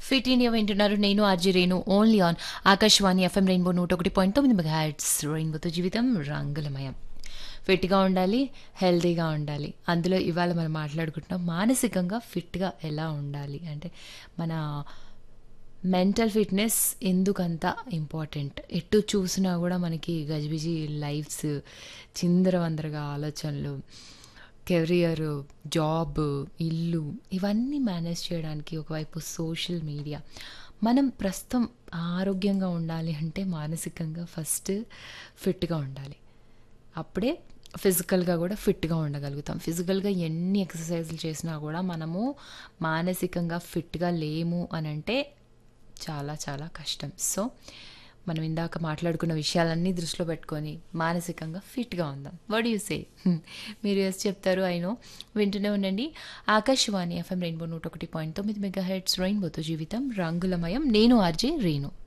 fit India వింటున్నారు నేను RJ Renu only on Akashvani FM rainbow నూట ఒకటి పాయింట్ తొమ్మిది మెగా హ్యాట్స్ రెయిన్బోతో జీవితం రంగులమయం ఫిట్గా ఉండాలి హెల్తీగా ఉండాలి అందులో ఇవాళ మనం మాట్లాడుకుంటున్నాం మానసికంగా ఫిట్గా ఎలా ఉండాలి అంటే మన మెంటల్ ఫిట్నెస్ ఎందుకంత ఇంపార్టెంట్ ఎటు చూసినా కూడా మనకి గజిబిజి లైఫ్స్ చిందరవందరగా ఆలోచనలు కెరియర్ జాబ్ ఇల్లు ఇవన్నీ మేనేజ్ చేయడానికి ఒకవైపు సోషల్ మీడియా మనం ప్రస్తుతం ఆరోగ్యంగా ఉండాలి అంటే మానసికంగా ఫస్ట్ ఫిట్గా ఉండాలి అప్పుడే ఫిజికల్గా కూడా ఫిట్గా ఉండగలుగుతాం ఫిజికల్గా ఎన్ని ఎక్సర్సైజులు చేసినా కూడా మనము మానసికంగా ఫిట్గా లేము అని అంటే చాలా చాలా కష్టం సో మనం ఇందాక మాట్లాడుకున్న విషయాలన్నీ దృష్టిలో పెట్టుకొని మానసికంగా ఫిట్గా ఉందాం వడ్ యూ సే మీరు ఎస్ చెప్తారు అయినో వింటూనే ఉండండి ఆకాశవాణి ఎఫ్ఎం రెయిన్బో నూట ఒకటి పాయింట్ తొమ్మిది మెగా హెడ్స్ రెయిన్బోతో జీవితం రంగులమయం నేను ఆర్జే రేణు